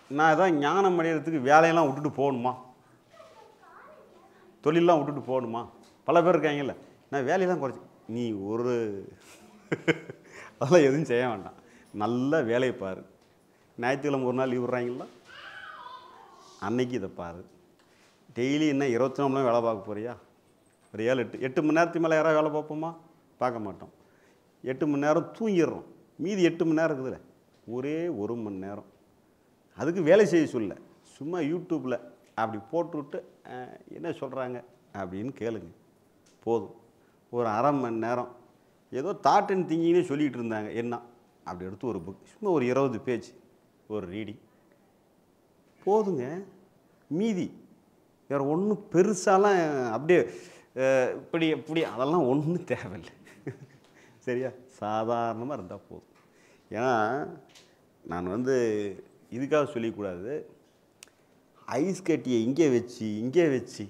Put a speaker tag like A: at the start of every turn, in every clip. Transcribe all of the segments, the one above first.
A: நான் ஏதாவது ஞானம் அடையிறதுக்கு வேலையெல்லாம் விட்டுட்டு போகணுமா தொழிலெலாம் விட்டுட்டு போகணுமா பல பேர் இருக்காங்கல்ல நான் வேலையெல்லாம் குறைச்சி நீ ஒரு அதெல்லாம் எதுவும் செய்ய வேண்டாம் நல்ல வேலையை பாரு ஞாயிற்றுக்கிழமை ஒரு நாள் லீவ் விட்றாங்களா அன்னைக்கு இதை பாரு டெய்லி என்ன இருபத்தி நாலு மணி நேரம் வேலை பார்க்க போறியா ஒரு ஏழு எட்டு எட்டு மணி நேரத்துக்கு மேலே யாராவது வேலை பார்ப்போமா பார்க்க மாட்டோம் எட்டு மணி நேரம் தூங்கிடுறோம் மீதி எட்டு மணி நேரம் இருக்குதுல்ல ஒரே ஒரு மணி நேரம் அதுக்கு வேலை செய்ய சொல்ல சும்மா யூடியூப்பில் அப்படி போட்டுவிட்டு அஹ், என்ன சொல்கிறாங்க அப்படின்னு கேளுங்க போதும் ஒரு அரை மணி நேரம் ஏதோ தாட் அண்ட் திங்கிங்னே சொல்லிகிட்டு இருந்தாங்க என்ன அப்படி எடுத்து ஒரு புக் சும்மா ஒரு இருபது பேஜ் ஒரு ரீடிங் போதுங்க மீதி வேறு ஒன்றும் பெருசாலாம் அப்படியே அஹ், இப்படி இப்படி அதெல்லாம் ஒன்றும் தேவையில்லை சரியா சாதாரணமாக இருந்தால் போதும் ஏன்னா நான் வந்து இதுக்காக சொல்லிக்கூடாது ஐஸ் கட்டியை இங்கே வச்சு இங்கே வச்சு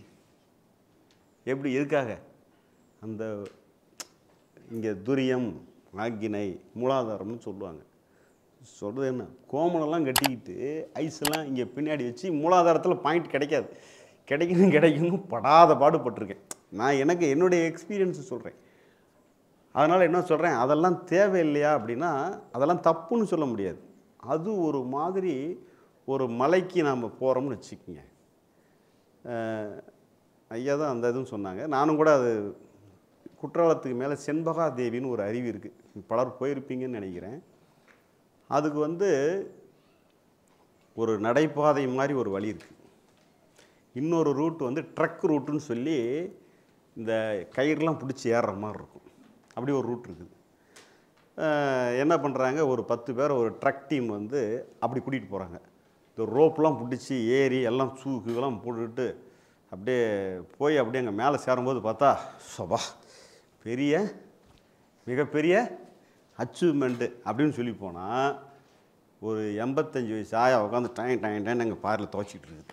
A: எப்படி எதுக்காக அந்த இங்கே துரியம் ஆக்கினை மூலாதாரம்னு சொல்லுவாங்க சொல்கிறது என்ன கோமலெல்லாம் கட்டிக்கிட்டு ஐஸ்லாம் இங்கே பின்னாடி வச்சு மூலாதாரத்தில் பாயிண்ட் கிடைக்காது கிடைக்கணும் கிடைக்கணும் படாத பாடுபட்டிருக்கேன் நான் எனக்கு என்னுடைய எக்ஸ்பீரியன்ஸ் சொல்கிறேன் அதனால் என்ன சொல்கிறேன் அதெல்லாம் தேவையில்லையா அப்படின்னா அதெல்லாம் தப்புன்னு சொல்ல முடியாது அது ஒரு மாதிரி ஒரு மலைக்கு நாம் போகிறோம்னு வச்சுக்கோங்க அஹ், ஐயா தான் அந்த இதுவும் சொன்னாங்க நானும் கூட அது குற்றாலத்துக்கு மேலே செண்பகா தேவின்னு ஒரு அருவி இருக்குது பலர் போயிருப்பீங்கன்னு நினைக்கிறேன் அதுக்கு வந்து ஒரு நடைபாதை மாதிரி ஒரு வழி இருக்குது இன்னொரு ரூட் வந்து ட்ரக் ரூட்டுன்னு சொல்லி இந்த கயிறுலாம் பிடிச்சி ஏறுற மாதிரி இருக்கும் அப்படி ஒரு ரூட் இருக்குது அஹ் என்ன பண்ணுறாங்க ஒரு பத்து பேர் ஒரு ட்ரக் டீம் வந்து அப்படி கூட்டிகிட்டு போகிறாங்க இந்த ரோப்லாம் பிடிச்சி ஏறி எல்லாம் சூக்கு இதெல்லாம் போட்டுக்கிட்டு அப்படியே போய் அப்படியே அங்கே மேலே சேரும்போது பார்த்தா சபா பெரிய மிகப்பெரிய அச்சீவ்மெண்ட்டு அப்படின்னு சொல்லி போனால் ஒரு எண்பத்தஞ்சு வயசு ஆயா உட்காந்து டைம் டைம் டைம் எங்கள் பாரில் துவைச்சிட்டு இருக்குது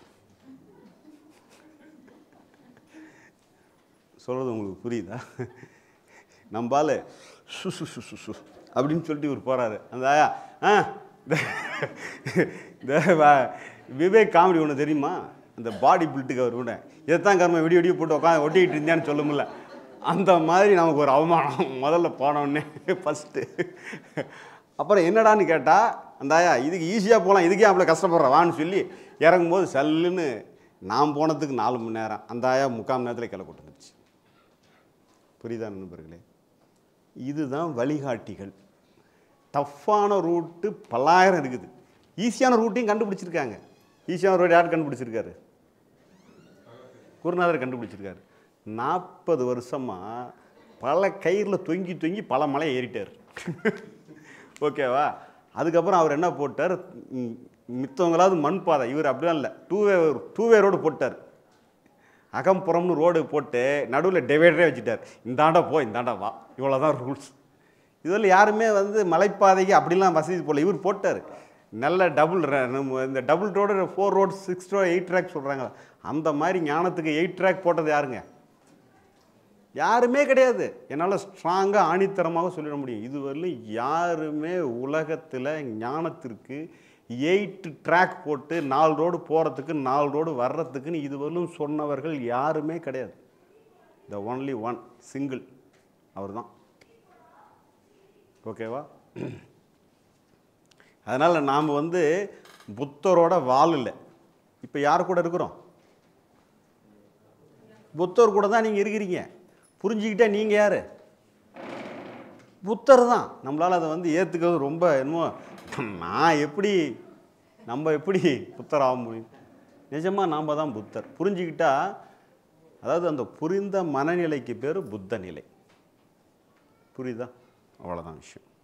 A: சொல்கிறது உங்களுக்கு புரியுதா நம்பால் சு சு சு சு சு அப்படின்னு சொல்லிட்டு இவர் போகிறாரு அந்த ஆயா ஆ இந்த- இந்த வ- விவேக் காமெடி ஒன்று தெரியுமா அந்த பாடி பில்ட்டுக்கு அவர் கூட இதைத்தான் கர்ம வெடி வெடி போட்டு உட்காந்து ஒட்டிக்கிட்டு இருந்தேன்னு சொல்ல முடியல அந்த மாதிரி நமக்கு ஒரு அவமானம் முதல்ல போனோடனே ஃபஸ்ட்டு அப்புறம் என்னடான்னு கேட்டால் அந்த ஆயா இதுக்கு ஈஸியாக போகலாம் இதுக்கே அவ்வளோ கஷ்டப்படுற வான்னு சொல்லி இறங்கும்போது சல்லுன்னு நான் போனதுக்கு நாலு மணி நேரம் அந்த ஆயா முக்கால் மணி நேரத்தில் கிளை கொட்டுந்துச்சு புரியுதா நண்பர்களே இதுதான் வழிகாட்டிகள் டஃப்பான ரூட்டு பல்லாயிரம் இருக்குது ஈஸியான ரூட்டையும் கண்டுபிடிச்சிருக்காங்க ஈஸியான ரூட் யார் கண்டுபிடிச்சிருக்காரு குருநாதர் கண்டுபிடிச்சிருக்காரு நாற்பது வருஷமாக பல கயிறில் தொங்கி தொங்கி பல மலை ஏறிட்டார் ஓகேவா அதுக்கப்புறம் அவர் என்ன போட்டார் ம், மித்தவங்களாவது மண் பாதை இவர் அப்படிலாம் இல்லை two way two way road போட்டார் அகம்புறம்னு ரோடு போட்டு நடுவில் டிவைடரே வச்சுட்டார் இந்தாண்டா போ இந்தாண்டா வா இவ்வளோ தான் ரூல்ஸ் இதில் யாருமே வந்து மலைப்பாதைக்கு அப்படிலாம் வசதி போடல இவர் போட்டார் நல்ல டபுள் இந்த double road four road six road eight track சொல்கிறாங்க அந்த மாதிரி ஞானத்துக்கு எயிட் ட்ராக் போட்டது யாருங்க யாருமே கிடையாது என்னால் ஸ்ட்ராங்காக ஆணித்தரமாக சொல்லிட முடியும் இதுவரையிலும் யாருமே உலகத்தில் ஞானத்திற்கு எயிட் ட்ராக் போட்டு நாலு ரோடு போகிறதுக்கு நாலு ரோடு வர்றதுக்குன்னு இதுவரையிலும் சொன்னவர்கள் யாருமே கிடையாது த ஒன்லி ஒன் சிங்கிள் அவர் தான் ஓகேவா அதனால் நாம் வந்து புத்தரோட வால் இல்லை இப்போ யார் கூட இருக்கிறோம் புத்தர் கூட தான் நீங்கள் இருக்கிறீங்க புரிஞ்சுக்கிட்டா நீங்கள் யார் புத்தர் தான் நம்மளால் அதை வந்து ஏற்றுக்கிறது ரொம்ப என்னமோ நான் எப்படி நம்ம எப்படி புத்தர் ஆக முடியும் நிஜமாக நாம் தான் புத்தர் புரிஞ்சுக்கிட்டா அதாவது அந்த புரிந்த மனநிலைக்கு பேர் புத்த நிலை புரியுதா அவ்வளோதான் விஷயம்